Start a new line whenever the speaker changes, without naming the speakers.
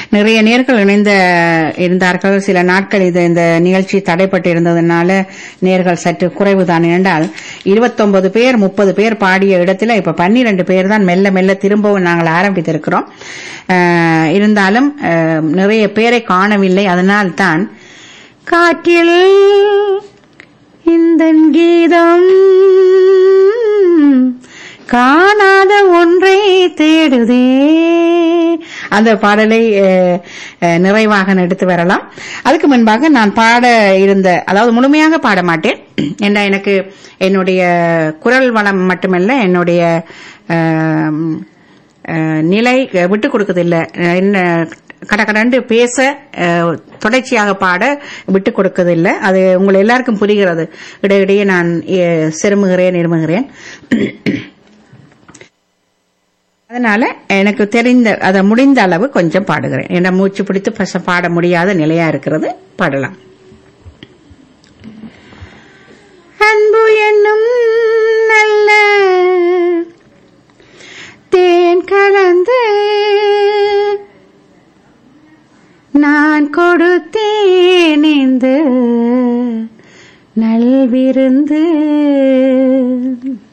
நிறைய நேர்கள் இணைந்த இருந்தார்கள் சில நாட்கள் இது இந்த நிகழ்ச்சி தடைப்பட்டு இருந்ததுனால நேர்கள் சற்று குறைவுதான் என்றால் இருபத்தொன்பது பேர் முப்பது பேர் பாடிய இடத்துல இப்ப பன்னிரண்டு பேர் தான் மெல்ல மெல்ல திரும்பவும் நாங்கள் ஆரம்பித்திருக்கிறோம் அஹ், இருந்தாலும் அஹ், நிறைய பேரை காணவில்லை அதனால்தான் காற்றில் இந்த கீதம் காணாத ஒன்றை தேடுதே அந்த பாடலை அஹ், அஹ், நிறைவாக எடுத்து வரலாம் அதுக்கு முன்பாக நான் பாட இருந்த அதாவது முழுமையாக பாட மாட்டேன் ஏன்னா எனக்கு என்னுடைய குரல் வளம் மட்டுமல்ல என்னுடைய அஹ், அஹ், நிலை விட்டு கொடுக்கறதில்லை என்ன கடகடண்டு பேச அஹ், தொடர்ச்சியாக பாட விட்டு கொடுக்கறதில்லை அது உங்களை எல்லாருக்கும் புரிகிறது இடையிடையே நான் அஹ், சிறுமுகிறேன் இருமுகிறேன் அதனால எனக்கு தெரிந்த அதை முடிந்த அளவு கொஞ்சம் பாடுகிறேன் ஏன்னா மூச்சு பிடித்து பச பாட முடியாத நிலையா இருக்கிறது பாடலாம் அன்பு என்னும் நல்ல தேன் கலந்து நான் கொடுத்தேன் இந்த நல்விருந்து